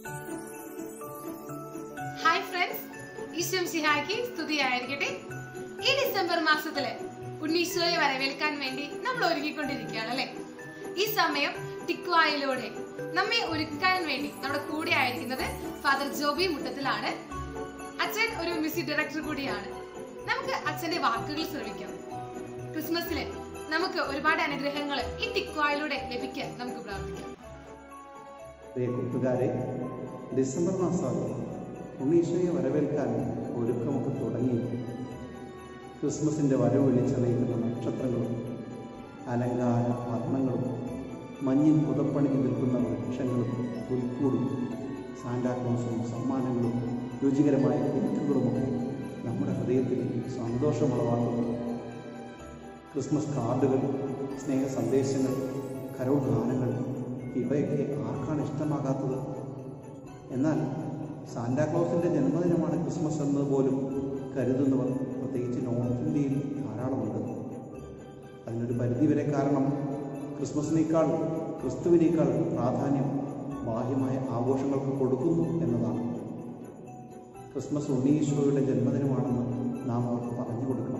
Hi friends ഈശ്വം സിഹായ്ക്ക് സ്തുതിയായിരിക്കട്ടെ ഈ December മാസത്തില് ഉണ്ണീശോയെ വരവേൽക്കാൻ വേണ്ടി നമ്മൾ ഒരുങ്ങിക്കൊണ്ടിരിക്കുകയാണ് അല്ലെ ഈ സമയം ടിക്വായിലൂടെ നമ്മെ ഒരുക്കാൻ വേണ്ടി നമ്മുടെ കൂടെ ആയിരിക്കുന്നത് ഫാദർ ജോബി മുട്ടത്തിലാണ് അച്ഛൻ ഒരു മ്യൂസിക് ഡയറക്ടർ കൂടിയാണ് നമുക്ക് അച്ഛന്റെ വാക്കുകൾ ശ്രമിക്കാം ക്രിസ്മസില് നമുക്ക് ഒരുപാട് അനുഗ്രഹങ്ങൾ ഈ ടിക്വായിലൂടെ ലഭിക്കാൻ നമുക്ക് പ്രാർത്ഥിക്കാം പ്രിയ കൂട്ടുകാരെ ഡിസംബർ മാസമായി ഉണ്ണീശോയെ വരവേൽക്കാൻ ഒരുക്കമൊക്കെ തുടങ്ങി ക്രിസ്മസിൻ്റെ വരവ് വിളിച്ചറിയിക്കുന്ന നക്ഷത്രങ്ങളും അലങ്കാര വർണ്ണങ്ങളും മഞ്ഞിൻ പുതപ്പണിഞ്ഞു നിൽക്കുന്ന വൃക്ഷങ്ങളും പുൽക്കൂടും സാന്റാക്ലോസും സമ്മാനങ്ങളും രുചികരമായ കേക്കുകളുമൊക്കെ നമ്മുടെ ഹൃദയത്തിൽ സന്തോഷമുളവാക്കുന്നു ക്രിസ്മസ് കാർഡുകൾ സ്നേഹ സന്ദേശങ്ങൾ കരോൾ ഗാനങ്ങൾ ഇവയൊക്കെ ആർക്കാണ് ഇഷ്ടമാകാത്തത് എന്നാൽ സാന്റാക്ലോസിൻ്റെ ജന്മദിനമാണ് ക്രിസ്മസ് എന്നത് പോലും കരുതുന്നവർ പ്രത്യേകിച്ച് നോർത്ത് ഇന്ത്യയിൽ ധാരാളമുണ്ട് അതിനൊരു പരിധിവരെ കാരണം ക്രിസ്മസിനേക്കാൾ ക്രിസ്തുവിനേക്കാൾ പ്രാധാന്യം ബാഹ്യമായ ആഘോഷങ്ങൾക്ക് കൊടുക്കുന്നു എന്നതാണ് ക്രിസ്മസ് ഉണ്ണീശോയുടെ ജന്മദിനമാണെന്ന് നാം അവർക്ക് പറഞ്ഞു കൊടുക്കണം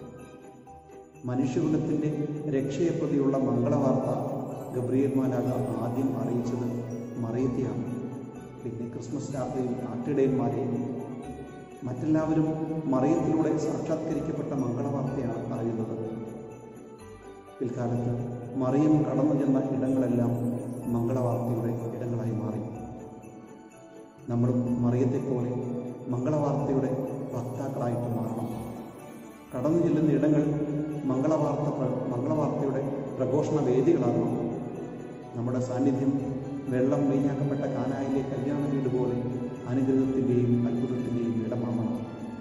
മനുഷ്യകുലത്തിൻ്റെ രക്ഷയെപ്പറ്റിയുള്ള മംഗളവാർത്ത ഗബ്രിയേൽ മാലാക ആദ്യം അറിയിച്ചത് മറിയത്തെയാണ് പിന്നെ ക്രിസ്മസ് രാത്രിയിൽ ആട്ടിടയന്മാരെ മറ്റെല്ലാവരും മറിയത്തിലൂടെ സാക്ഷാത്കരിക്കപ്പെട്ട മംഗളവാർത്തയാണ് അറിയുന്നത് പിൽക്കാലത്ത് മറിയം കടന്നു ചെന്ന ഇടങ്ങളെല്ലാം മംഗളവാർത്തയുടെ ഇടങ്ങളായി മാറി നമ്മളും മറിയത്തെപ്പോലെ മംഗളവാർത്തയുടെ വക്താക്കളായിട്ട് മാറണം കടന്നു ചെല്ലുന്ന ഇടങ്ങൾ മംഗളവാർത്ത പ്ര- മംഗളവാർത്തയുടെ പ്രഘോഷണ വേദികളാകണം നമ്മുടെ സാന്നിധ്യം വെള്ളം വീഞ്ഞാക്കപ്പെട്ട കാനായിലെ കല്യാണ വീട് പോലെ അനുഗ്രഹത്തിൻ്റെയും അത്ഭുതത്തിൻ്റെയും ഇടമാവണം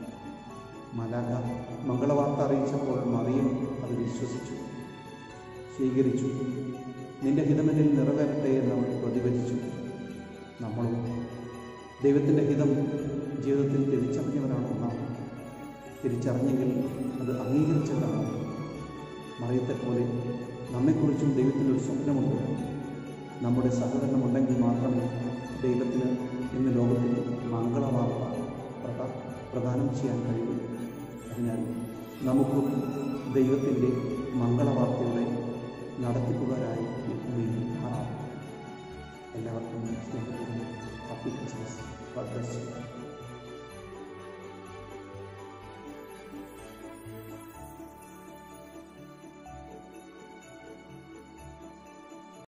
മലാക മംഗളവാർത്ത അറിയിച്ചപ്പോൾ മറിയം അത് വിശ്വസിച്ചു സ്വീകരിച്ചു നിന്റെ ഹിതമെന്നിൽ നിറവേറട്ടെ എന്ന് അവൾ പ്രതിവചിച്ചു നമ്മളും ദൈവത്തിൻ്റെ ഹിതം ജീവിതത്തിൽ തിരിച്ചറിഞ്ഞവരാണോ നാം തിരിച്ചറിഞ്ഞെങ്കിൽ അത് അംഗീകരിച്ചവരാണോ മറിയത്തെപ്പോലെ നമ്മെക്കുറിച്ചും ദൈവത്തിനൊരു സ്വപ്നമുണ്ട് നമ്മുടെ സഹകരണമുണ്ടെങ്കിൽ മാത്രമേ ദൈവത്തിന് ഇന്ന് ലോകത്തിൽ മംഗളവാർത്ത പ്രദാ പ്രദാനം ചെയ്യാൻ കഴിയൂ അതിനാൽ നമുക്കും ദൈവത്തിൻ്റെ മംഗളവാർത്തയുടെ നടത്തിപ്പുകാരായി ഈ ഭൂമിയിൽ മാറാം എല്ലാവർക്കും സ്നേഹത്തോടെ happy Christmas God bless you.